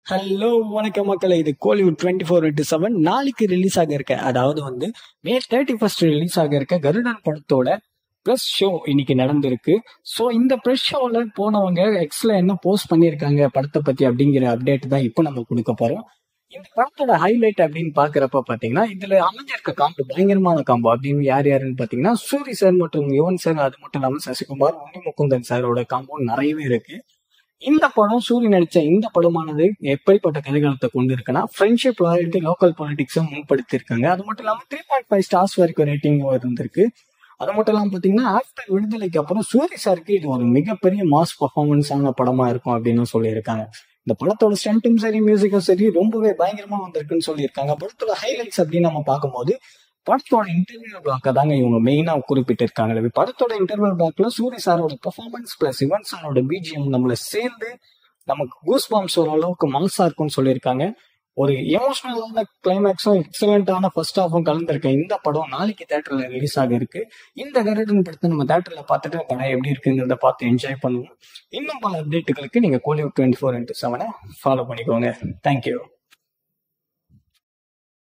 hello வணக்கம் மக்களே இது Kollywood twenty four into seven நாளைக்கு ரிலீஸ் ஆக இருக்க அதாவது வந்து மே தேர்ட்டி ஃபர்ஸ்ட் ரிலீஸ் ஆக இருக்க கருடன் படத்தோட ப்ரெஸ் ஷோ இன்னைக்கு நடந்திருக்கு ஸோ இந்த ப்ரெஸ் ஷோவில் போனவங்க எக்ஸ்ல என்ன போஸ்ட் பண்ணியிருக்காங்க படத்தை பற்றி அப்படிங்கிற அப்டேட் தான் இப்போ நம்ம கொடுக்க போகிறோம் இந்த படத்தோட ஹைலைட் அப்படின்னு பாக்குறப்ப பாத்தீங்கன்னா இதுல அமைஞ்சிருக்க காம்போ பயங்கரமான காம்போ அப்படின்னு யார் யாருன்னு பாத்தீங்கன்னா சூரி சார் மற்றும் யுவன் சார் அது மட்டும் இல்லாம சசிகுமார் உன்னி முகுந்தன் சாரோட காம்போ நிறையவே இருக்கு இந்த படம் சூரிய நடிச்ச இந்த படமானது எப்படிப்பட்ட கதைகளத்தை கொண்டு இருக்குன்னா ஃப்ரெண்ட்ஷிப் லாயல்ட்டி லோக்கல் பாலிடிக்ஸும் முன்படுத்தியிருக்காங்க அது மட்டும் இல்லாம த்ரீ பாயிண்ட் ஃபைவ் ஸ்டார்ஸ் வரைக்கும் ரேட்டிங் இருந்திருக்கு அது மட்டும் இல்லாம பாத்தீங்கன்னா ஆஃப்டர் விடுதலைக்கு அப்புறம் சூரிய சாருக்கு இது ஒரு மிகப்பெரிய மாஸ் பர்ஃபார்மன்ஸ் ஆன படமா இருக்கும் அப்படின்னு சொல்லியிருக்காங்க இந்த படத்தோட ஸ்டண்ட்டும் சரி மியூசிக்கும் சரி ரொம்பவே பயங்கரமா வந்திருக்குன்னு சொல்லியிருக்காங்க படத்தோட ஹைலைட்ஸ் அப்படின்னு நம்ம பார்க்கும்போது படத்தோட இன்டர்வியூ பிளாக்க தாங்க இவங்க மெயினா குறிப்பிட்டிருக்காங்க படத்தோட இன்டர்வியூ பிளாக்ல சூரிய சாரோட பெர்ஃபார்மன்ஸ் பிளஸ் யுவன் சாரோட பிஜிஎம் நம்மள சேர்ந்து நமக்கு கூஸ் பாம்ஸ் ஒரு அளவுக்கு மாசா இருக்கும்னு சொல்லியிருக்காங்க ஒரு எமோஷனலான கிளைமேக்ஸும் எக்ஸலண்டான ஃபர்ஸ்ட் ஹாஃபும் கலந்துருக்க இந்த படம் நாளைக்கு தேட்டர்ல ரிலீஸ் ஆக இருக்கு இந்த கருடன் படத்தை நம்ம தேட்டர்ல பார்த்துட்டு படம் எப்படி இருக்குங்கிறத பார்த்து என்ஜாய் பண்ணுவோம் இன்னும் பல அப்டேட்டுகளுக்கு நீங்க கோலிவுட் டுவெண்ட்டி ஃபோர் இன்ட்டு செவனை ஃபாலோ பண்ணிக்கோங்க தேங்க்யூ